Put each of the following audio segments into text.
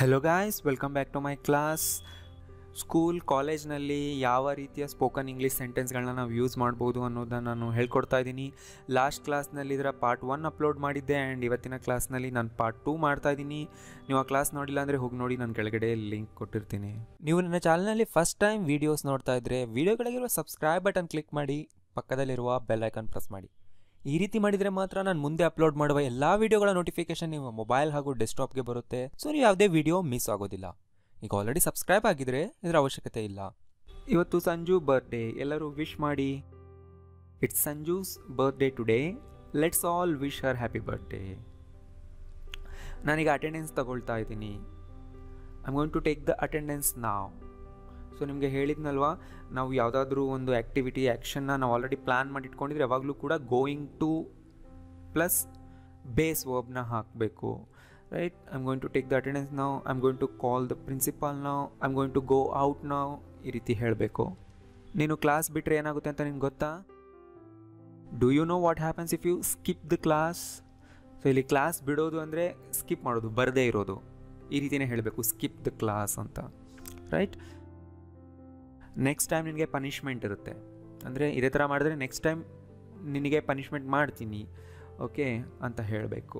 hello guys welcome back to my class school ಕಾಲೇಜ್ನಲ್ಲಿ ಯಾವ ರೀತಿಯ ಸ್ಪೋಕನ್ ಇಂಗ್ಲೀಷ್ ಸೆಂಟೆನ್ಸ್ಗಳನ್ನ ನಾವು ಯೂಸ್ ಮಾಡ್ಬೋದು ಅನ್ನೋದನ್ನು ನಾನು ಹೇಳ್ಕೊಡ್ತಾ ಇದ್ದೀನಿ ಲಾಸ್ಟ್ ಕ್ಲಾಸ್ನಲ್ಲಿ ಇದರ ಪಾರ್ಟ್ ಒನ್ ಅಪ್ಲೋಡ್ ಮಾಡಿದ್ದೆ ಆ್ಯಂಡ್ ಇವತ್ತಿನ ಕ್ಲಾಸ್ನಲ್ಲಿ ನಾನು ಪಾರ್ಟ್ ಟೂ ಮಾಡ್ತಾ ಇದ್ದೀನಿ ನೀವು ಆ ಕ್ಲಾಸ್ ನೋಡಿಲ್ಲ ಅಂದರೆ ಹೋಗಿ ನೋಡಿ ನಾನು ಕೆಳಗಡೆ ಲಿಂಕ್ ಕೊಟ್ಟಿರ್ತೀನಿ ನೀವು ನನ್ನ ಚಾನಲ್ನಲ್ಲಿ ಫಸ್ಟ್ ಟೈಮ್ ವೀಡಿಯೋಸ್ ನೋಡ್ತಾ ಇದ್ದರೆ ವೀಡಿಯೋಗಳಿಗಿರುವ ಸಬ್ಸ್ಕ್ರೈಬ್ ಬಟನ್ ಕ್ಲಿಕ್ ಮಾಡಿ ಪಕ್ಕದಲ್ಲಿರುವ ಬೆಲ್ ಐಕಾನ್ ಪ್ರೆಸ್ ಮಾಡಿ ಈ ರೀತಿ ಮಾಡಿದರೆ ಮಾತ್ರ ನಾನು ಮುಂದೆ ಅಪ್ಲೋಡ್ ಮಾಡುವ ಎಲ್ಲ ವೀಡಿಯೋಗಳ ನೋಟಿಫಿಕೇಶನ್ ನಿಮ್ಮ ಮೊಬೈಲ್ ಹಾಗೂ ಡೆಸ್ಕ್ಟಾಪ್ಗೆ ಬರುತ್ತೆ ಸೊ ನೀವು ಯಾವುದೇ ವಿಡಿಯೋ ಮಿಸ್ ಆಗೋದಿಲ್ಲ ಈಗ ಆಲ್ರೆಡಿ ಸಬ್ಸ್ಕ್ರೈಬ್ ಆಗಿದ್ರೆ ಇದರ ಅವಶ್ಯಕತೆ ಇಲ್ಲ ಇವತ್ತು ಸಂಜು ಬರ್ಡೇ ಎಲ್ಲರೂ ವಿಶ್ ಮಾಡಿ it's Sanju's birthday today let's all wish her happy birthday ನಾನೀಗ ಅಟೆಂಡೆನ್ಸ್ ತಗೊಳ್ತಾ ಇದ್ದೀನಿ I am going to take the attendance ನಾವ್ ಸೊ ನಿಮಗೆ ಹೇಳಿದ್ನಲ್ವಾ ನಾವು ಯಾವುದಾದ್ರೂ ಒಂದು ಆ್ಯಕ್ಟಿವಿಟಿ ಆ್ಯಕ್ಷನ್ನ ನಾವು ಆಲ್ರೆಡಿ ಪ್ಲ್ಯಾನ್ ಮಾಡಿ ಇಟ್ಕೊಂಡಿದ್ರೆ ಯಾವಾಗಲೂ ಕೂಡ ಗೋಯಿಂಗ್ ಟು ಪ್ಲಸ್ ಬೇಸ್ ವರ್ಬ್ನ ಹಾಕಬೇಕು right I am going to take the attendance ನಾವು I am going to call the principal ನಾವು I am going to go out ನಾವು ಈ ರೀತಿ ಹೇಳಬೇಕು ನೀನು ಕ್ಲಾಸ್ ಬಿಟ್ಟರೆ ಏನಾಗುತ್ತೆ ಅಂತ ನಿಮ್ಗೆ ಗೊತ್ತಾ do you know what happens if you skip the class so ಇಲ್ಲಿ ಕ್ಲಾಸ್ ಬಿಡೋದು ಅಂದರೆ ಸ್ಕಿಪ್ ಮಾಡೋದು ಬರದೇ ಇರೋದು ಈ ರೀತಿಯೇ ಹೇಳಬೇಕು ಸ್ಕಿಪ್ ದ ಕ್ಲಾಸ್ ಅಂತ ರೈಟ್ ನೆಕ್ಸ್ಟ್ ಟೈಮ್ ನಿನಗೆ ಪನಿಷ್ಮೆಂಟ್ ಇರುತ್ತೆ ಅಂದರೆ ಇದೇ ಥರ ಮಾಡಿದ್ರೆ ನೆಕ್ಸ್ಟ್ ಟೈಮ್ ನಿನಗೆ ಪನಿಷ್ಮೆಂಟ್ ಮಾಡ್ತೀನಿ ಓಕೆ ಅಂತ ಹೇಳಬೇಕು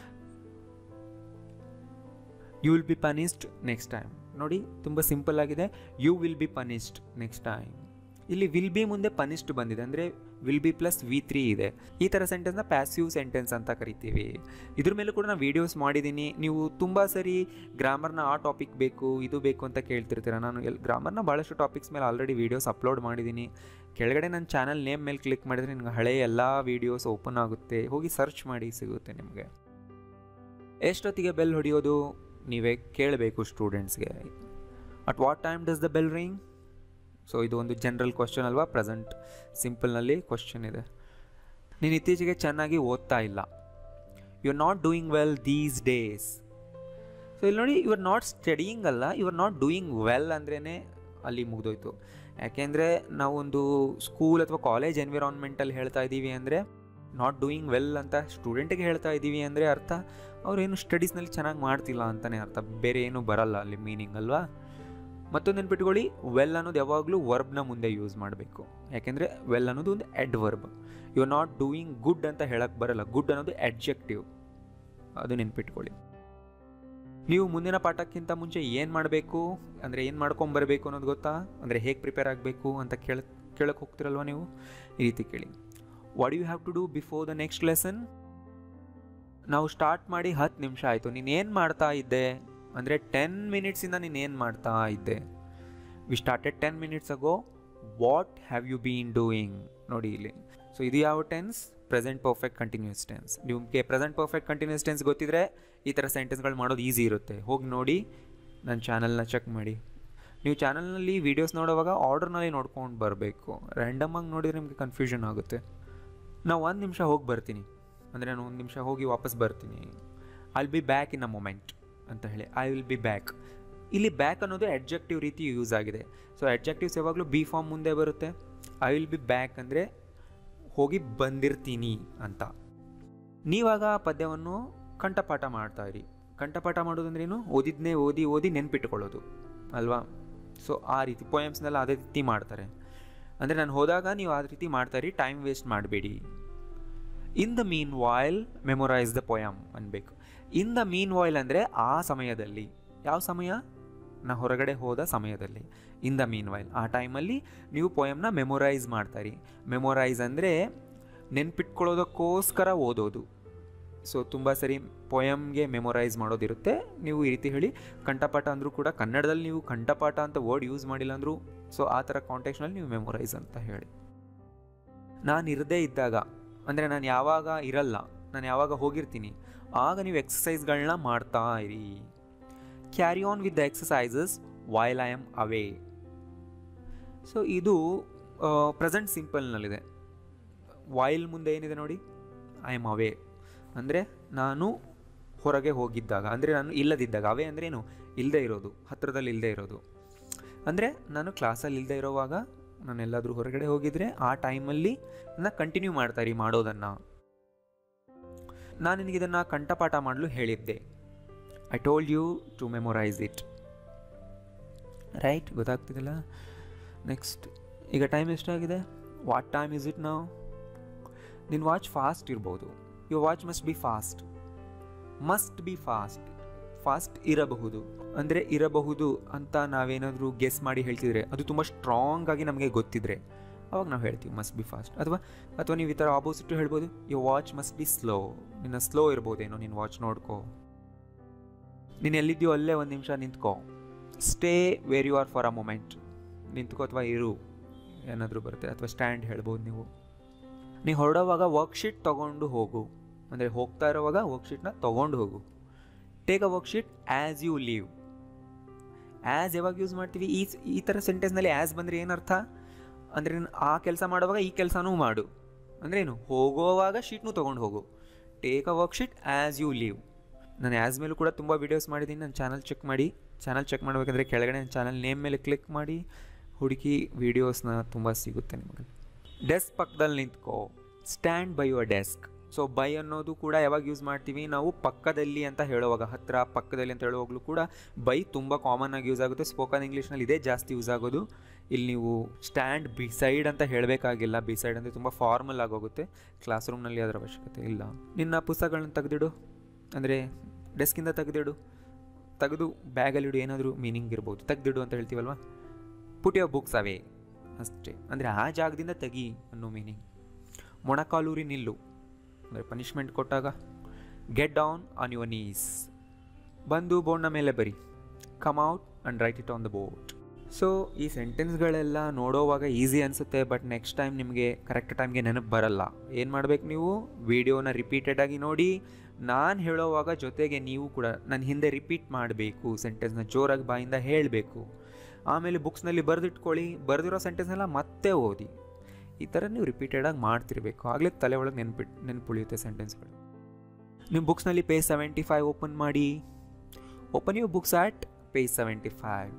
you will be punished next time ನೋಡಿ ತುಂಬ ಸಿಂಪಲ್ ಆಗಿದೆ you will be punished next time ಇಲ್ಲಿ ವಿಲ್ ಬಿ ಮುಂದೆ ಪನಿಷ್ಡ್ ಬಂದಿದೆ ಅಂದರೆ will be plus V three ಇದೆ ಈ ಥರ ಸೆಂಟೆನ್ಸ್ನ ಪ್ಯಾಸಿವ್ ಸೆಂಟೆನ್ಸ್ ಅಂತ ಕರಿತೀವಿ ಇದ್ರ ಮೇಲೂ ಕೂಡ ನಾನು ವೀಡಿಯೋಸ್ ಮಾಡಿದ್ದೀನಿ ನೀವು ತುಂಬ ಸರಿ ಗ್ರಾಮರ್ನ ಆ ಟಾಪಿಕ್ ಬೇಕು ಇದು ಬೇಕು ಅಂತ ಕೇಳ್ತಿರ್ತೀರ ನಾನು ಎಲ್ ಗ್ರಾಮರ್ನ ಭಾಳಷ್ಟು ಟಾಪಿಕ್ಸ್ ಮೇಲೆ ಆಲ್ರೆಡಿ ವೀಡಿಯೋಸ್ ಅಪ್ಲೋಡ್ ಮಾಡಿದ್ದೀನಿ ಕೆಳಗಡೆ ನನ್ನ ಚಾನಲ್ ನೇಮ್ ಮೇಲೆ ಕ್ಲಿಕ್ ಮಾಡಿದ್ರೆ ನಿಮ್ಗೆ ಹಳೆಯ ಎಲ್ಲ ವೀಡಿಯೋಸ್ ಓಪನ್ ಆಗುತ್ತೆ ಹೋಗಿ ಸರ್ಚ್ ಮಾಡಿ ಸಿಗುತ್ತೆ ನಿಮಗೆ ಎಷ್ಟೊತ್ತಿಗೆ ಬೆಲ್ ಹೊಡೆಯೋದು ನೀವೇ ಕೇಳಬೇಕು ಸ್ಟೂಡೆಂಟ್ಸ್ಗೆ at what time does the bell ring so ಇದು ಒಂದು ಜನರಲ್ ಕ್ವಶನ್ ಅಲ್ವಾ ಪ್ರೆಸೆಂಟ್ ಸಿಂಪಲ್ನಲ್ಲಿ ಕ್ವಶನ್ ಇದೆ ನೀನು ಇತ್ತೀಚೆಗೆ ಚೆನ್ನಾಗಿ ಓದ್ತಾ ಇಲ್ಲ you are not doing well these days so ಇಲ್ಲಿ ನೋಡಿ ಯು ಆರ್ ನಾಟ್ ಸ್ಟಡಿಯಿಂಗ್ ಅಲ್ಲ you are not doing well ಅಂದ್ರೇ ಅಲ್ಲಿ ಮುಗಿದೋಯ್ತು ಯಾಕೆಂದರೆ ನಾವೊಂದು ಸ್ಕೂಲ್ ಅಥವಾ ಕಾಲೇಜ್ ಎನ್ವಿರಾನ್ಮೆಂಟಲ್ಲಿ ಹೇಳ್ತಾ ಇದ್ದೀವಿ ಅಂದರೆ ನಾಟ್ ಡೂಯಿಂಗ್ ವೆಲ್ ಅಂತ ಸ್ಟೂಡೆಂಟಿಗೆ ಹೇಳ್ತಾ ಇದ್ದೀವಿ ಅಂದರೆ ಅರ್ಥ ಅವರೇನು ಸ್ಟಡೀಸ್ನಲ್ಲಿ ಚೆನ್ನಾಗಿ ಮಾಡ್ತಿಲ್ಲ ಅಂತಲೇ ಅರ್ಥ ಬೇರೆ ಏನೂ ಬರಲ್ಲ ಅಲ್ಲಿ ಮೀನಿಂಗ್ ಅಲ್ವಾ ಮತ್ತೊಂದು ನೆನ್ಪಿಟ್ಕೊಳ್ಳಿ ವೆಲ್ ಅನ್ನೋದು ಯಾವಾಗಲೂ ವರ್ಬ್ನ ಮುಂದೆ ಯೂಸ್ ಮಾಡಬೇಕು ಯಾಕೆಂದರೆ ವೆಲ್ ಅನ್ನೋದು ಒಂದು adverb you are not doing good ಅಂತ ಹೇಳಕ್ಕೆ ಬರಲ್ಲ ಗುಡ್ ಅನ್ನೋದು ಅಡ್ಜೆಕ್ಟಿವ್ ಅದು ನೆನ್ಪಿಟ್ಕೊಳ್ಳಿ ನೀವು ಮುಂದಿನ ಪಾಠಕ್ಕಿಂತ ಮುಂಚೆ ಏನು ಮಾಡಬೇಕು ಅಂದರೆ ಏನು ಮಾಡ್ಕೊಂಬರಬೇಕು ಅನ್ನೋದು ಗೊತ್ತಾ ಅಂದರೆ ಹೇಗೆ ಪ್ರಿಪೇರ್ ಆಗಬೇಕು ಅಂತ ಕೇಳ ಕೇಳಕ್ಕೆ ಹೋಗ್ತಿರಲ್ವ ನೀವು ಈ ರೀತಿ ಕೇಳಿ what you have to do before the next lesson ನಾವು ಸ್ಟಾರ್ಟ್ ಮಾಡಿ ಹತ್ತು ನಿಮಿಷ ಆಯಿತು ನೀನು ಏನು ಮಾಡ್ತಾ ಇದ್ದೆ ಅಂದರೆ ಟೆನ್ ಮಿನಿಟ್ಸಿಂದ ನೀನು ಏನು ಮಾಡ್ತಾ ಇದ್ದೆ we started ten minutes ago what have you been doing ನೋಡಿ ಇಲ್ಲಿ ಸೊ ಇದು ಯಾವ tense present perfect continuous tense ನಿಮಗೆ ಪ್ರೆಸೆಂಟ್ ಪರ್ಫೆಕ್ಟ್ ಕಂಟಿನ್ಯೂಸ್ ಟೆನ್ಸ್ ಗೊತ್ತಿದ್ರೆ ಈ ಥರ ಸೆಂಟೆನ್ಸ್ಗಳು ಮಾಡೋದು ಈಸಿ ಇರುತ್ತೆ ಹೋಗಿ ನೋಡಿ ನನ್ನ ಚಾನಲ್ನ ಚೆಕ್ ಮಾಡಿ ನೀವು ಚಾನಲ್ನಲ್ಲಿ ವೀಡಿಯೋಸ್ ನೋಡುವಾಗ ಆರ್ಡರ್ನಲ್ಲಿ ನೋಡ್ಕೊಂಡು ಬರಬೇಕು ರ್ಯಾಂಡಮಾಗಿ ನೋಡಿದ್ರೆ ನಿಮಗೆ ಕನ್ಫ್ಯೂಷನ್ ಆಗುತ್ತೆ ನಾವು ಒಂದು ನಿಮಿಷ ಹೋಗಿ ಬರ್ತೀನಿ ಅಂದರೆ ನಾನು ಒಂದು ನಿಮಿಷ ಹೋಗಿ ವಾಪಸ್ ಬರ್ತೀನಿ I will be back in a moment ಅಂತ ಹೇಳಿ ಐ ವಿಲ್ ಬಿ ಬ್ಯಾಕ್ ಇಲ್ಲಿ ಬ್ಯಾಕ್ ಅನ್ನೋದು ಅಡ್ಜೆಕ್ಟಿವ್ ರೀತಿ ಯೂಸ್ ಆಗಿದೆ ಸೊ ಅಡ್ಜೆಕ್ಟಿವ್ಸ್ ಯಾವಾಗಲೂ ಬಿ ಫಾರ್ಮ್ ಮುಂದೆ ಬರುತ್ತೆ ಐ ವಿಲ್ ಬಿ ಬ್ಯಾಕ್ ಅಂದರೆ ಹೋಗಿ ಬಂದಿರ್ತೀನಿ ಅಂತ ನೀವಾಗ ಆ ಪದ್ಯವನ್ನು ಕಂಠಪಾಠ ಮಾಡ್ತಾ ಇರಿ ಕಂಠಪಾಠ ಮಾಡೋದಂದ್ರೇನು ಓದಿದ್ನೇ ಓದಿ ಓದಿ ನೆನ್ಪಿಟ್ಕೊಳ್ಳೋದು ಅಲ್ವಾ ಸೊ ಆ ರೀತಿ ಪೊಯಮ್ಸ್ನೆಲ್ಲ ಅದೇ ರೀತಿ ಮಾಡ್ತಾರೆ ಅಂದರೆ ನಾನು ಹೋದಾಗ ನೀವು ಆ ರೀತಿ ಮಾಡ್ತಾ ಇರಿ ಟೈಮ್ ವೇಸ್ಟ್ ಮಾಡಬೇಡಿ in the meanwhile memorise the poem ಅನ್ಬೇಕು ಇನ್ ದ ಮೀನ್ ವಾಯ್ಲ್ ಅಂದರೆ ಆ ಸಮಯದಲ್ಲಿ ಯಾವ ಸಮಯ ನಾ ಹೊರಗಡೆ ಹೋದ ಸಮಯದಲ್ಲಿ ಇನ್ ದ ಮೀನ್ ವಾಯ್ಲ್ ಆ ಟೈಮಲ್ಲಿ ನೀವು ಪೊಯಮ್ನ ಮೆಮೊರೈಸ್ ಮಾಡ್ತಾರಿ ಮೆಮೊರೈಸ್ ಅಂದರೆ ನೆನ್ಪಿಟ್ಕೊಳ್ಳೋದಕ್ಕೋಸ್ಕರ ಓದೋದು ಸೊ ತುಂಬ ಸರಿ ಪೊಯಮ್ಗೆ ಮೆಮೊರೈಸ್ ಮಾಡೋದಿರುತ್ತೆ ನೀವು ಈ ರೀತಿ ಹೇಳಿ ಕಂಠಪಾಠ ಅಂದರೂ ಕೂಡ ಕನ್ನಡದಲ್ಲಿ ನೀವು ಕಂಠಪಾಠ ಅಂತ ವರ್ಡ್ ಯೂಸ್ ಮಾಡಿಲ್ಲ ಅಂದರೂ ಸೊ ಆ ಥರ ಕಾಂಟೆಕ್ಸ್ನಲ್ಲಿ ನೀವು ಮೆಮೊರೈಸ್ ಅಂತ ಹೇಳಿ ನಾನು ಇರದೇ ಇದ್ದಾಗ ಅಂದರೆ ನಾನು ಯಾವಾಗ ಇರಲ್ಲ ನಾನು ಯಾವಾಗ ಹೋಗಿರ್ತೀನಿ ಆಗ ನೀವು ಎಕ್ಸಸೈಸ್ಗಳನ್ನ ಮಾಡ್ತಾ ಇರಿ carry on with the exercises while I am away so ಇದು ಪ್ರೆಸೆಂಟ್ ಸಿಂಪಲ್ನಲ್ಲಿದೆ ವೈಲ್ ಮುಂದೆ ಏನಿದೆ ನೋಡಿ ಐ ಆಮ್ ಅವೇ ಅಂದರೆ ನಾನು ಹೊರಗೆ ಹೋಗಿದ್ದಾಗ ಅಂದರೆ ನಾನು ಇಲ್ಲದಿದ್ದಾಗ ಅವೇ ಅಂದರೆ ಏನು ಇಲ್ಲದೆ ಇರೋದು ಹತ್ತಿರದಲ್ಲಿ ಇಲ್ಲದೆ ಇರೋದು ಅಂದರೆ ನಾನು ಕ್ಲಾಸಲ್ಲಿ ಇಲ್ಲದೆ ಇರೋವಾಗ ನಾನು ಎಲ್ಲಾದರೂ ಹೊರಗಡೆ ಹೋಗಿದ್ರೆ ಆ ಟೈಮಲ್ಲಿ ನಾನು ಕಂಟಿನ್ಯೂ ಮಾಡ್ತಾರಿ ಮಾಡೋದನ್ನು ನಾನು ನಿನಗೆ ಇದನ್ನು ಕಂಠಪಾಠ ಮಾಡಲು ಹೇಳಿದ್ದೆ I told you to memorise it right ಗೊತ್ತಾಗ್ತಿದೆಲ್ಲ ನೆಕ್ಸ್ಟ್ ಈಗ ಟೈಮ್ ಎಷ್ಟಾಗಿದೆ ವಾಟ್ ಟೈಮ್ ಇಸ್ ಇಟ್ ನಾವು ನಿನ್ನ ವಾಚ್ ಫಾಸ್ಟ್ ಇರ್ಬೋದು your watch must be fast must be fast fast ಇರಬಹುದು ಅಂದರೆ ಇರಬಹುದು ಅಂತ ನಾವೇನಾದರೂ ಗೆಸ್ ಮಾಡಿ ಹೇಳ್ತಿದ್ರೆ ಅದು ತುಂಬ ಸ್ಟ್ರಾಂಗ್ ಆಗಿ ನಮಗೆ ಗೊತ್ತಿದ್ರೆ ಅವಾಗ ನಾವು ಹೇಳ್ತೀವಿ ಮಸ್ಟ್ ಬಿ ಫಾಸ್ಟ್ ಅಥವಾ ಅಥವಾ ನೀವು ಈ ಥರ ಆಪೋಸಿಟ್ ಹೇಳ್ಬೋದು you watch must be slow ನಿನ್ನ ಸ್ಲೋ ಇರ್ಬೋದೇನೋ ನಿನ್ನ ವಾಚ್ ನೋಡ್ಕೋ ನೀನು ಎಲ್ಲಿದ್ಯೋ ಅಲ್ಲೇ ಒಂದು ನಿಮಿಷ ನಿಂತ್ಕೋ stay where you are for a moment ನಿಂತ್ಕೋ ಅಥವಾ ಇರು ಏನಾದರೂ ಬರುತ್ತೆ ಅಥವಾ ಸ್ಟ್ಯಾಂಡ್ ಹೇಳ್ಬೋದು ನೀವು ನೀವು ಹೊರಡೋವಾಗ ವರ್ಕ್ಶೀಟ್ ತೊಗೊಂಡು ಹೋಗು ಅಂದರೆ ಹೋಗ್ತಾ ಇರೋವಾಗ ವರ್ಕ್ಶೀಟ್ನ ತೊಗೊಂಡು ಹೋಗು take a worksheet as you leave as ಯಾವಾಗ ಯೂಸ್ ಮಾಡ್ತೀವಿ ಈ ಈ ಥರ ಸೆಂಟೆನ್ಸ್ನಲ್ಲಿ ಆ್ಯಸ್ ಬಂದರೆ ಏನರ್ಥ ಅಂದರೆ ನೀನು ಆ ಕೆಲಸ ಮಾಡುವಾಗ ಈ ಕೆಲಸನೂ ಮಾಡು ಅಂದರೆ ಏನು ಹೋಗೋವಾಗ ಶೀಟ್ನೂ ತೊಗೊಂಡು ಹೋಗು take a worksheet as you leave ನಾನು ಆ್ಯಸ್ ಮೇಲೂ ಕೂಡ ತುಂಬ ವೀಡಿಯೋಸ್ ಮಾಡಿದ್ದೀನಿ ನನ್ನ ಚಾನಲ್ ಚೆಕ್ ಮಾಡಿ ಚಾನಲ್ ಚೆಕ್ ಮಾಡಬೇಕಂದ್ರೆ ಕೆಳಗಡೆ ನನ್ನ ಚಾನಲ್ ನೇಮ್ ಮೇಲೆ ಕ್ಲಿಕ್ ಮಾಡಿ ಹುಡುಕಿ ವೀಡಿಯೋಸ್ನ ತುಂಬ ಸಿಗುತ್ತೆ ನಿಮಗೆ ಡೆಸ್ಕ್ ಪಕ್ಕದಲ್ಲಿ ನಿಂತ್ಕೋ stand by your desk so by ಅನ್ನೋದು ಕೂಡ ಯಾವಾಗ ಯೂಸ್ ಮಾಡ್ತೀವಿ ನಾವು ಪಕ್ಕದಲ್ಲಿ ಅಂತ ಹೇಳುವಾಗ ಹತ್ತಿರ ಪಕ್ಕದಲ್ಲಿ ಅಂತ ಹೇಳುವಾಗಲೂ ಕೂಡ ಬೈ ತುಂಬ ಕಾಮನ್ ಆಗಿ ಯೂಸ್ ಆಗುತ್ತೆ ಸ್ಪೋಕನ್ ಇಂಗ್ಲೀಷ್ನಲ್ಲಿ ಇದೇ ಜಾಸ್ತಿ ಯೂಸ್ ಆಗೋದು ಇಲ್ಲಿ ನೀವು ಸ್ಟ್ಯಾಂಡ್ ಬಿಸೈಡ್ ಅಂತ ಹೇಳಬೇಕಾಗಿಲ್ಲ ಬಿಸೈಡ್ ಅಂದರೆ ತುಂಬ ಫಾರ್ಮಲ್ ಆಗೋಗುತ್ತೆ ಕ್ಲಾಸ್ ರೂಮ್ನಲ್ಲಿ ಅದರ ಅವಶ್ಯಕತೆ ಇಲ್ಲ ನಿನ್ನ ಪುಸ್ತಕಗಳನ್ನ ತೆಗೆದಿಡು ಅಂದರೆ ಡೆಸ್ಕಿಂದ ತೆಗೆದಿಡು ತೆಗೆದು ಬ್ಯಾಗಲ್ಲಿಡು ಏನಾದರೂ ಮೀನಿಂಗ್ ಇರ್ಬೋದು ತೆಗೆದಿಡು ಅಂತ ಹೇಳ್ತೀವಲ್ವ ಪುಟ್ ಯುವರ್ ಬುಕ್ಸ್ ಅವೇ ಅಷ್ಟೇ ಅಂದರೆ ಆ ಜಾಗದಿಂದ ತೆಗಿ ಅನ್ನೋ ಮೀನಿಂಗ್ ಮೊಣಕಾಲೂರಿ ನಿಲ್ಲು ಅಂದರೆ ಪನಿಷ್ಮೆಂಟ್ ಕೊಟ್ಟಾಗ get down on your knees ಬಂದು ಬೋರ್ಡ್ನ ಮೇಲೆ ಬರಿ come out and write it on the board so ಈ ಸೆಂಟೆನ್ಸ್ಗಳೆಲ್ಲ ನೋಡೋವಾಗ ಈಸಿ ಅನಿಸುತ್ತೆ ಬಟ್ ನೆಕ್ಸ್ಟ್ ಟೈಮ್ ನಿಮಗೆ ಕರೆಕ್ಟ್ ಟೈಮ್ಗೆ ನೆನಪು ಬರಲ್ಲ ಏನು ಮಾಡಬೇಕು ನೀವು ವಿಡಿಯೋನ ರಿಪೀಟೆಡಾಗಿ ನೋಡಿ ನಾನು ಹೇಳೋವಾಗ ಜೊತೆಗೆ ನೀವು ಕೂಡ ನನ್ನ ಹಿಂದೆ ರಿಪೀಟ್ ಮಾಡಬೇಕು ಸೆಂಟೆನ್ಸ್ನ ಜೋರಾಗಿ ಬಾಯಿಂದ ಹೇಳಬೇಕು ಆಮೇಲೆ ಬುಕ್ಸ್ನಲ್ಲಿ ಬರೆದಿಟ್ಕೊಳ್ಳಿ ಬರೆದಿರೋ ಸೆಂಟೆನ್ಸ್ನೆಲ್ಲ ಮತ್ತೆ ಓದಿ ಈ ಥರ ನೀವು ರಿಪೀಟೆಡಾಗಿ ಮಾಡ್ತಿರ್ಬೇಕು ಆಗಲೇ ತಲೆ ಒಳಗೆ ನೆನ್ಪಿಟ್ ನೆನ್ಪುಳಿಯುತ್ತೆ ಸೆಂಟೆನ್ಸ್ಗಳು ನಿಮ್ಮ ಬುಕ್ಸ್ನಲ್ಲಿ ಪೇಜ್ ಸೆವೆಂಟಿ ಫೈವ್ ಓಪನ್ ಮಾಡಿ open you books at page seventy five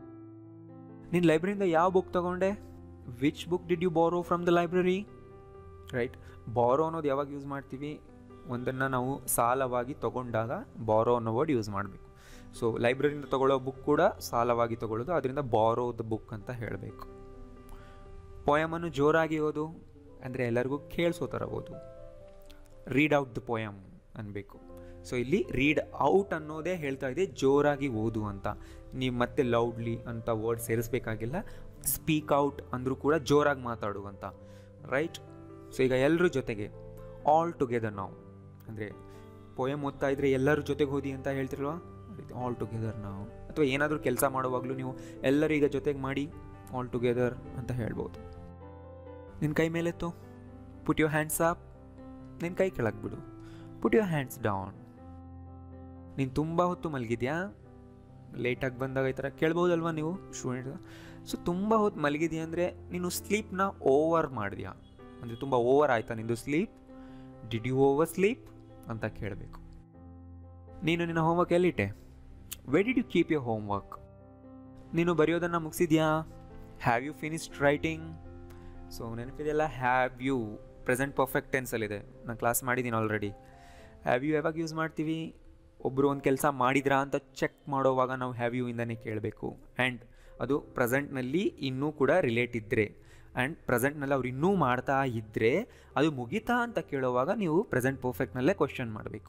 ನೀನು ಲೈಬ್ರರಿಯಿಂದ ಯಾವ ಬುಕ್ ತೊಗೊಂಡೆ which book did you borrow from the library right borrow ಅನ್ನೋದು ಯಾವಾಗ ಯೂಸ್ ಮಾಡ್ತೀವಿ ಒಂದನ್ನು ನಾವು ಸಾಲವಾಗಿ ತಗೊಂಡಾಗ ಬಾರೋ ಅನ್ನೋ ವರ್ಡ್ ಯೂಸ್ ಮಾಡಬೇಕು ಸೊ ಲೈಬ್ರರಿಯಿಂದ ತಗೊಳ್ಳೋ ಬುಕ್ ಕೂಡ ಸಾಲವಾಗಿ ತಗೊಳ್ಳೋದು ಅದರಿಂದ ಬಾರೋ ದ ಬುಕ್ ಅಂತ ಹೇಳಬೇಕು ಪೋಯಮನ್ನು ಜೋರಾಗಿ ಓದು ಅಂದರೆ ಎಲ್ಲರಿಗೂ ಕೇಳಿಸೋ ಥರ ಓದು ರೀಡ್ ಔಟ್ ದ ಪೋಯಮ್ ಅನ್ಬೇಕು ಸೊ ಇಲ್ಲಿ ರೀಡ್ ಔಟ್ ಅನ್ನೋದೇ ಹೇಳ್ತಾ ಇದೆ ಜೋರಾಗಿ ಓದು ಅಂತ ನೀವು ಮತ್ತೆ ಲೌಡ್ಲಿ ಅಂತ ವರ್ಡ್ ಸೇರಿಸ್ಬೇಕಾಗಿಲ್ಲ ಸ್ಪೀಕ್ ಔಟ್ ಅಂದರೂ ಕೂಡ ಜೋರಾಗಿ ಮಾತಾಡು ಅಂತ ರೈಟ್ ಸೊ ಈಗ ಎಲ್ಲರ ಜೊತೆಗೆ ಆಲ್ ಟುಗೆದರ್ ನಾವು ಅಂದರೆ ಪೋಯಮ್ ಓದ್ತಾ ಇದ್ರೆ ಎಲ್ಲರ ಜೊತೆಗೆ ಓದಿ ಅಂತ ಹೇಳ್ತಿರಲ್ವಾ ಆಲ್ ಟುಗೆದರ್ ನಾವು ಅಥವಾ ಏನಾದರೂ ಕೆಲಸ ಮಾಡುವಾಗಲೂ ನೀವು ಎಲ್ಲರೂ ಈಗ ಜೊತೆಗೆ ಮಾಡಿ ಆಲ್ ಟುಗೆದರ್ ಅಂತ ಹೇಳ್ಬೋದು ನಿನ್ನ ಕೈ ಮೇಲೆತ್ತು ಪುಟ್ ಯುವರ್ ಹ್ಯಾಂಡ್ಸ್ ಅಪ್ ನಿನ್ನ ಕೈ ಕೆಳಗೆ ಬಿಡು ಪುಟ್ ಯುವರ್ ಹ್ಯಾಂಡ್ಸ್ ಡೌನ್ ನೀನು ತುಂಬ ಹೊತ್ತು ಮಲಗಿದ್ಯಾ ಲೇಟಾಗಿ ಬಂದಾಗ ಈ ಥರ ಕೇಳ್ಬೋದಲ್ವಾ ನೀವು ಸ್ಟೂಡೆಂಟ್ ಸೊ ತುಂಬ ಹೊತ್ತು ಮಲಗಿದ್ಯಾ ಅಂದರೆ ನೀನು ಸ್ಲೀಪ್ನ ಓವರ್ ಮಾಡಿದ್ಯಾ ಅಂದರೆ ತುಂಬ ಓವರ್ ಆಯ್ತಾ ನಿಂದು sleep did you oversleep ಅಂತ ಕೇಳಬೇಕು ನೀನು ನಿನ್ನ ಹೋಮ್ವರ್ಕ್ ಎಲ್ಲಿಟ್ಟೆ where did you keep your homework ನೀನು ಬರೆಯೋದನ್ನು ಮುಗಿಸಿದ್ಯಾ have you finished writing so ನೆನಪಿದೆಯಲ್ಲ ಹ್ಯಾವ್ ಯು ಪ್ರೆಸೆಂಟ್ ಪರ್ಫೆಕ್ಟ್ ಟೆನ್ಸಲ್ಲಿದೆ ನಾನು ಕ್ಲಾಸ್ ಮಾಡಿದ್ದೀನಿ ಆಲ್ರೆಡಿ ಹ್ಯಾವ್ ಯು ಯಾವಾಗ ಯೂಸ್ ಮಾಡ್ತೀವಿ ಒಬ್ಬರು ಒಂದು ಕೆಲಸ ಮಾಡಿದ್ರಾ ಅಂತ ಚೆಕ್ ಮಾಡೋವಾಗ ನಾವು ಹ್ಯಾವ್ ಯು ಇಂದನೇ ಕೇಳಬೇಕು ಆ್ಯಂಡ್ ಅದು ಪ್ರೆಸೆಂಟ್ನಲ್ಲಿ ಇನ್ನೂ ಕೂಡ ರಿಲೇಟ್ ಇದ್ದರೆ ಆ್ಯಂಡ್ ಪ್ರೆಸೆಂಟ್ನಲ್ಲಿ ಅವ್ರು ಇನ್ನೂ ಮಾಡ್ತಾ ಇದ್ದರೆ ಅದು ಮುಗಿತಾ ಅಂತ ಕೇಳೋವಾಗ ನೀವು ಪ್ರೆಸೆಂಟ್ ಪರ್ಫೆಕ್ಟ್ನಲ್ಲೇ ಕ್ವಶನ್ ಮಾಡಬೇಕು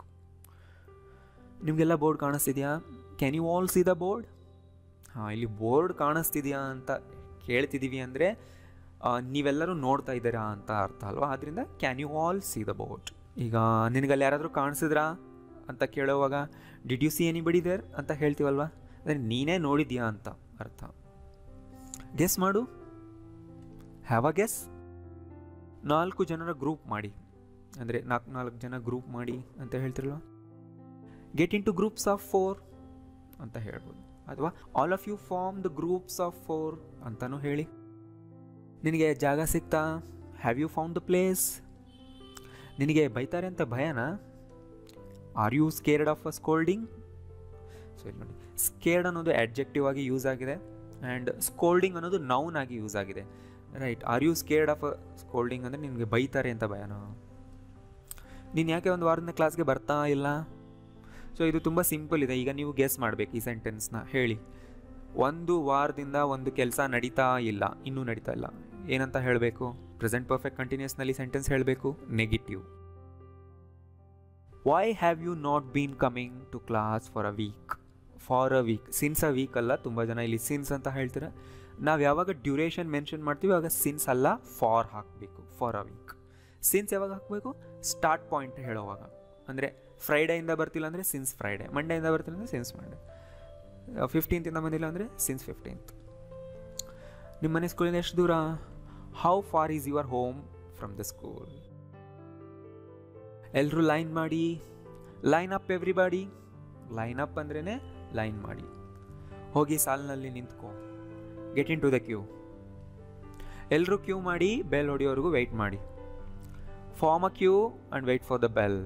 ನಿಮಗೆಲ್ಲ ಬೋರ್ಡ್ ಕಾಣಿಸ್ತಿದೆಯಾ can you all see the board ಹಾಂ ಇಲ್ಲಿ ಬೋರ್ಡ್ ಕಾಣಿಸ್ತಿದೆಯಾ ಅಂತ ಕೇಳ್ತಿದ್ದೀವಿ ಅಂದರೆ ನೀವೆಲ್ಲರೂ ನೋಡ್ತಾ ಇದ್ದೀರಾ ಅಂತ ಅರ್ಥ ಅಲ್ವಾ ಅದರಿಂದ can you all see the boat ಈಗ ನಿನಗಲ್ಲಿ ಯಾರಾದರೂ ಕಾಣಿಸಿದ್ರಾ ಅಂತ ಕೇಳೋವಾಗ did you see anybody there ಅಂತ ಹೇಳ್ತೀವಲ್ವಾ ಅಂದರೆ ನೀನೇ ನೋಡಿದ್ಯಾ ಅಂತ ಅರ್ಥ ಗೆಸ್ ಮಾಡು ಹ್ಯಾವ್ ಅ ಗೆಸ್ ನಾಲ್ಕು ಜನರ ಗ್ರೂಪ್ ಮಾಡಿ ಅಂದರೆ ನಾಲ್ಕು ನಾಲ್ಕು ಜನ ಗ್ರೂಪ್ ಮಾಡಿ ಅಂತ ಹೇಳ್ತಿರಲ್ವ get into groups of four ಅಂತ ಹೇಳ್ಬೋದು ಅಥವಾ all of you form the groups of four ಅಂತಲೂ ಹೇಳಿ ನಿನಗೆ ಜಾಗ ಸಿಗ್ತಾ have you found the place ನಿನಗೆ ಬೈತಾರೆ ಅಂತ ಭಯನಾ are you scared of a scolding so ಇಲ್ಲಿ ನೋಡಿ ಸ್ಕೇರ್ಡ್ ಅನ್ನೋದು ಅಡ್ಜೆಕ್ಟಿವ್ ಆಗಿ ಯೂಸ್ ಆಗಿದೆ ಆ್ಯಂಡ್ ಸ್ಕೋಲ್ಡಿಂಗ್ ಅನ್ನೋದು ನೌನ್ ಆಗಿ ಯೂಸ್ ಆಗಿದೆ right are you scared of a scolding ಅಂದರೆ ನಿನಗೆ ಬೈತಾರೆ ಅಂತ ಭಯನಾ ನೀನು ಯಾಕೆ ಒಂದು ವಾರದಿಂದ ಕ್ಲಾಸ್ಗೆ ಬರ್ತಾ ಇಲ್ಲ ಸೊ ಇದು ತುಂಬ ಸಿಂಪಲ್ ಇದೆ ಈಗ ನೀವು ಗೆಸ್ ಮಾಡಬೇಕು ಈ ಸೆಂಟೆನ್ಸ್ನ ಹೇಳಿ ಒಂದು ವಾರದಿಂದ ಒಂದು ಕೆಲಸ ನಡೀತಾ ಇಲ್ಲ ಇನ್ನೂ ನಡೀತಾ ಇಲ್ಲ ಏನಂತ ಹೇಳಬೇಕು ಪ್ರೆಸೆಂಟ್ ಪರ್ಫೆಕ್ಟ್ ಕಂಟಿನ್ಯೂಸ್ನಲ್ಲಿ ಸೆಂಟೆನ್ಸ್ ಹೇಳಬೇಕು negative why have you not been coming to class for a week for a week since a week ಅಲ್ಲ ತುಂಬ ಜನ ಇಲ್ಲಿ ಸಿನ್ಸ್ ಅಂತ ಹೇಳ್ತಾರೆ ನಾವು ಯಾವಾಗ ಡ್ಯೂರೇಷನ್ ಮೆನ್ಷನ್ ಮಾಡ್ತೀವಿ ಆವಾಗ ಸಿನ್ಸ್ ಅಲ್ಲ ಫಾರ್ ಹಾಕಬೇಕು ಫಾರ್ ಅ ವೀಕ್ ಸಿನ್ಸ್ ಯಾವಾಗ ಹಾಕಬೇಕು ಸ್ಟಾರ್ಟ್ ಪಾಯಿಂಟ್ ಹೇಳೋವಾಗ ಅಂದರೆ ಫ್ರೈಡೆಯಿಂದ ಬರ್ತಿಲ್ಲ ಅಂದರೆ ಸಿನ್ಸ್ ಫ್ರೈಡೆ ಮಂಡೆಯಿಂದ ಬರ್ತಿಲ್ಲ ಅಂದರೆ ಸಿನ್ಸ್ ಮಂಡೇ ಫಿಫ್ಟೀನ್ತಿಂದ ಬಂದಿಲ್ಲ ಅಂದರೆ ಸಿನ್ಸ್ ಫಿಫ್ಟೀನ್ತ್ ನಿಮ್ಮ ಮನೆ ಸ್ಕೂಲಿಂದ ಎಷ್ಟು ದೂರ how far is your home from the school ಎಲ್ಲರೂ ಲೈನ್ ಮಾಡಿ line up everybody line up ಅಂದ್ರೇ ಲೈನ್ ಮಾಡಿ ಹೋಗಿ ಸಾಲಿನಲ್ಲಿ ನಿಂತ್ಕೊ get into the queue ಎಲ್ಲರೂ ಕ್ಯೂ ಮಾಡಿ ಬೆಲ್ ಹೊಡಿಯೋವರೆಗೂ ವೆಯ್ಟ್ ಮಾಡಿ form a queue and wait for the bell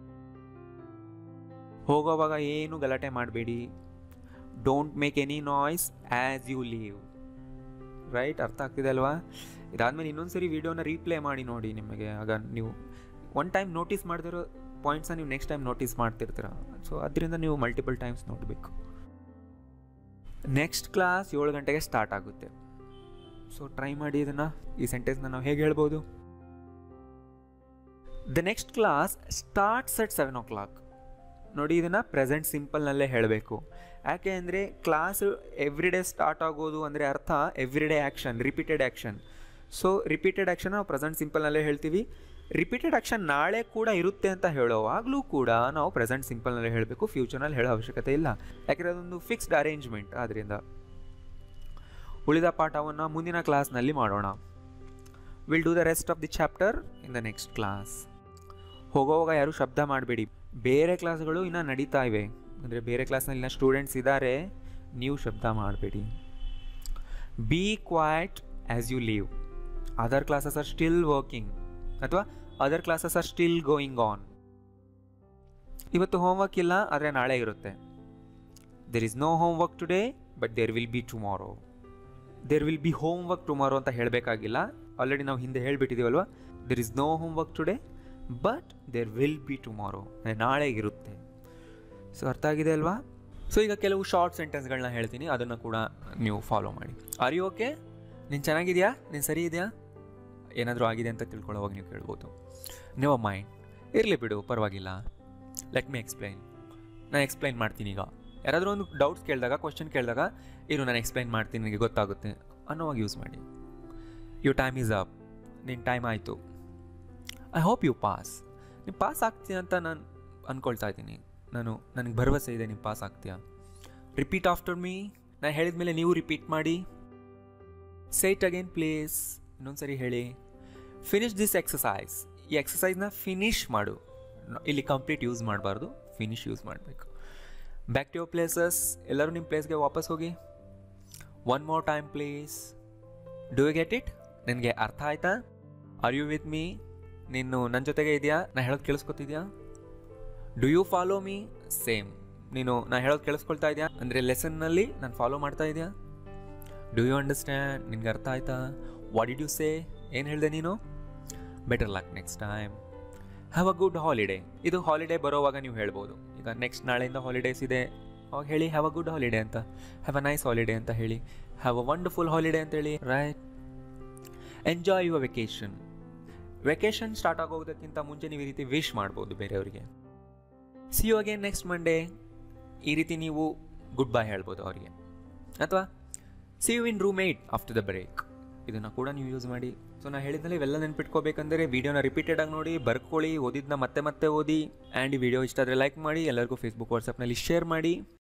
ಹೋಗೋವಾಗ ಏನು ಗಲಾಟೆ ಮಾಡಬೇಡಿ don't make any noise as you leave right ಅರ್ಥ ಆಗ್ತಿದೆ ಅಲ್ವಾ ಇದಾದಮೇಲೆ ಇನ್ನೊಂದು ಸರಿ ವೀಡಿಯೋನ ರೀಪ್ಲೇ ಮಾಡಿ ನೋಡಿ ನಿಮಗೆ ಆಗ ನೀವು ಒನ್ ಟೈಮ್ ನೋಟಿಸ್ ಮಾಡ್ತಿರೋ ಪಾಯಿಂಟ್ಸ್ನ ನೀವು ನೆಕ್ಸ್ಟ್ ಟೈಮ್ ನೋಟಿಸ್ ಮಾಡ್ತಿರ್ತೀರ ಸೊ ಅದರಿಂದ ನೀವು ಮಲ್ಟಿಪಲ್ ಟೈಮ್ಸ್ ನೋಡಬೇಕು ನೆಕ್ಸ್ಟ್ ಕ್ಲಾಸ್ ಏಳು ಗಂಟೆಗೆ ಸ್ಟಾರ್ಟ್ ಆಗುತ್ತೆ ಸೊ ಟ್ರೈ ಮಾಡಿ ಇದನ್ನು ಈ ಸೆಂಟೆನ್ಸ್ನ ನಾವು ಹೇಗೆ ಹೇಳ್ಬೋದು the next class starts at seven o'clock ನೋಡಿ ಇದನ್ನು ಪ್ರೆಸೆಂಟ್ ಸಿಂಪಲ್ನಲ್ಲೇ ಹೇಳಬೇಕು ಯಾಕೆ ಅಂದರೆ ಕ್ಲಾಸ್ ಎವ್ರಿ ಡೇ ಸ್ಟಾರ್ಟ್ ಆಗೋದು ಅಂದರೆ ಅರ್ಥ every day action repeated action so repeated action ನಾವು ಪ್ರೆಸೆಂಟ್ ಸಿಂಪಲ್ನಲ್ಲೇ ಹೇಳ್ತೀವಿ ರಿಪೀಟೆಡ್ ಆ್ಯಕ್ಷನ್ ನಾಳೆ ಕೂಡ ಇರುತ್ತೆ ಅಂತ ಹೇಳೋವಾಗಲೂ ಕೂಡ ನಾವು ಪ್ರೆಸೆಂಟ್ ಸಿಂಪಲ್ನಲ್ಲೇ ಹೇಳಬೇಕು ಫ್ಯೂಚರ್ನಲ್ಲಿ ಹೇಳೋ ಅವಶ್ಯಕತೆ ಇಲ್ಲ ಯಾಕೆಂದರೆ ಅದೊಂದು ಫಿಕ್ಸ್ಡ್ ಅರೇಂಜ್ಮೆಂಟ್ ಆದ್ದರಿಂದ ಉಳಿದ ಪಾಠವನ್ನು ಮುಂದಿನ ಕ್ಲಾಸ್ನಲ್ಲಿ ಮಾಡೋಣ will do the rest of the chapter in the next class ಹೋಗೋವಾಗ ಯಾರೂ ಶಬ್ದ ಮಾಡಬೇಡಿ ಬೇರೆ ಕ್ಲಾಸ್ಗಳು ಇನ್ನೂ ನಡೀತಾ ಇವೆ ಅಂದರೆ ಬೇರೆ ಕ್ಲಾಸ್ನಲ್ಲಿ ಇನ್ನೂ ಸ್ಟೂಡೆಂಟ್ಸ್ ಇದ್ದಾರೆ ನೀವು ಶಬ್ದ ಮಾಡಬೇಡಿ be quiet as you leave other classes are still working ಅಥವಾ other classes are still going on ಇವತ್ತು ಹೋಮ್ವರ್ಕ್ ಇಲ್ಲ ಆದರೆ ನಾಳೆ ಇರುತ್ತೆ there is no homework today but there will be tomorrow there will be homework tomorrow ಅಂತ ಹೇಳಬೇಕಾಗಿಲ್ಲ already ನಾವು ಹಿಂದೆ ಹೇಳಿಬಿಟ್ಟಿದ್ದೀವಲ್ವ there is no homework today but there will be tomorrow ನಾಳೆ ಇರುತ್ತೆ ಸೊ ಅರ್ಥ ಆಗಿದೆ ಅಲ್ವಾ ಸೊ ಈಗ ಕೆಲವು ಶಾರ್ಟ್ ಸೆಂಟೆನ್ಸ್ಗಳನ್ನ ಹೇಳ್ತೀನಿ ಅದನ್ನು ಕೂಡ ನೀವು ಫಾಲೋ ಮಾಡಿ ಆರ್ ಯು ಓಕೆ ನೀನು ಚೆನ್ನಾಗಿದೆಯಾ ನೀನು ಸರಿ ಇದೆಯಾ ಏನಾದರೂ ಆಗಿದೆ ಅಂತ ತಿಳ್ಕೊಳ್ಳೋವಾಗ ನೀವು ಕೇಳ್ಬೋದು ನೀವು ಮೈಂಡ್ ಇರಲಿ ಬಿಡು ಪರವಾಗಿಲ್ಲ ಲೆಟ್ ಮಿ ಎಕ್ಸ್ಪ್ಲೈನ್ ನಾನು ಎಕ್ಸ್ಪ್ಲೈನ್ ಮಾಡ್ತೀನಿ ಈಗ ಯಾರಾದರೂ ಒಂದು ಡೌಟ್ಸ್ ಕೇಳಿದಾಗ ಕ್ವಶನ್ ಕೇಳಿದಾಗ ಇರು ನಾನು ಎಕ್ಸ್ಪ್ಲೈನ್ ಮಾಡ್ತೀನಿ ನನಗೆ ಗೊತ್ತಾಗುತ್ತೆ ಅನ್ನೋವಾಗ ಯೂಸ್ ಮಾಡಿ ಯು ಟೈಮ್ ಈಸ್ ಅಪ್ ನಿನ್ನ ಟೈಮ್ ಆಯಿತು ಐ ಹೋಪ್ ಯು ಪಾಸ್ ನೀವು ಪಾಸ್ ಆಗ್ತೀಯ ಅಂತ ನಾನು ಅಂದ್ಕೊಳ್ತಾ ಇದ್ದೀನಿ ನಾನು ನನಗೆ ಭರವಸೆ ಇದೆ ನೀವು ಪಾಸ್ ಆಗ್ತೀಯಾ ರಿಪೀಟ್ ಆಫ್ಟರ್ ಮೀ ನಾನು ಹೇಳಿದ ಮೇಲೆ ನೀವು ರಿಪೀಟ್ ಮಾಡಿ ಸೈಟ್ ಅಗೇನ್ ಪ್ಲೀಸ್ ಇನ್ನೊಂದು ಸರಿ ಹೇಳಿ ಫಿನಿಶ್ ದಿಸ್ ಎಕ್ಸಸೈಸ್ ಈ ಎಕ್ಸಸೈಸ್ನ ಫಿನಿಶ್ ಮಾಡು ನ- ಇಲ್ಲಿ ಕಂಪ್ಲೀಟ್ ಯೂಸ್ ಮಾಡಬಾರ್ದು ಫಿನಿಶ್ ಯೂಸ್ ಮಾಡಬೇಕು ಬ್ಯಾಕ್ ಟು ಯೋರ್ ಪ್ಲೇಸಸ್ ಎಲ್ಲರೂ ನಿಮ್ಮ ಪ್ಲೇಸ್ಗೆ ವಾಪಸ್ ಹೋಗಿ one more time please do you get it ನಿನಗೆ ಅರ್ಥ ಆಯ್ತಾ ಆರ್ ಯು ವಿತ್ ಮೀ ನೀನು ನನ್ನ ಜೊತೆಗೆ ಇದೆಯಾ ನಾ ಹೇಳೋದು ಕೇಳಿಸ್ಕೊತಿದ್ಯಾ do you follow me same ನೀನು ನಾ ಹೇಳೋದು ಕೇಳಿಸ್ಕೊಳ್ತಾ ಇದೆಯಾ ಅಂದರೆ ಲೆಸನ್ನಲ್ಲಿ ನಾನು ಫಾಲೋ ಮಾಡ್ತಾ ಇದೆಯಾ ಡು ಯು ಅಂಡರ್ಸ್ಟ್ಯಾಂಡ್ ನಿನ್ಗೆ ಅರ್ಥ ಆಯ್ತಾ ವಾಟ್ ಡಿಡ್ ಯು ಸೇ ಏನು ಹೇಳಿದೆ ನೀನು better luck next time have a good holiday ಇದು ಹಾಲಿಡೇ ಬರೋವಾಗ ನೀವು ಹೇಳ್ಬೋದು ಈಗ ನೆಕ್ಸ್ಟ್ ನಾಳೆಯಿಂದ ಹಾಲಿಡೇಸ್ ಇದೆ ಅವಾಗ ಹೇಳಿ ಹ್ಯಾವ್ ಅ ಗುಡ್ ಹಾಲಿಡೇ ಅಂತ ಹ್ಯಾವ್ ಅ ನೈಸ್ ಹಾಲಿಡೇ ಅಂತ ಹೇಳಿ ಹ್ಯಾವ್ ಅ ವಂಡರ್ಫುಲ್ ಹಾಲಿಡೇ ಅಂತ ಹೇಳಿ right enjoy your vacation vacation start ಆಗೋದಕ್ಕಿಂತ ಮುಂಚೆ ನೀವು ಈ ರೀತಿ ವಿಶ್ ಮಾಡ್ಬೋದು ಬೇರೆಯವರಿಗೆ see you again next Monday ಈ ರೀತಿ ನೀವು ಗುಡ್ ಬೈ ಹೇಳ್ಬೋದು ಅವರಿಗೆ ಅಥವಾ see you in roommate after the break ಇದನ್ನು ಕೂಡ ನೀವು ಯೂಸ್ ಮಾಡಿ ಸೊ ನಾನು ಹೇಳಿದ್ಮೇಲೆ ಇವೆಲ್ಲ ನೆನ್ಪಿಟ್ಕೋಬೇಕಂದ್ರೆ ವೀಡಿಯೋನ ರಿಪೀಟೆಡ್ ಆಗಿ ನೋಡಿ ಬರ್ಕೊಳ್ಳಿ ಓದಿದ್ನ ಮತ್ತೆ ಮತ್ತೆ ಓದಿ ಆ್ಯಂಡ್ ಈ ವಿಡಿಯೋ ಇಷ್ಟ ಆದರೆ ಲೈಕ್ ಮಾಡಿ ಎಲ್ಲರಿಗೂ ಫೇಸ್ಬುಕ್ ವಾಟ್ಸಪ್ನಲ್ಲಿ ಶೇರ್ ಮಾಡಿ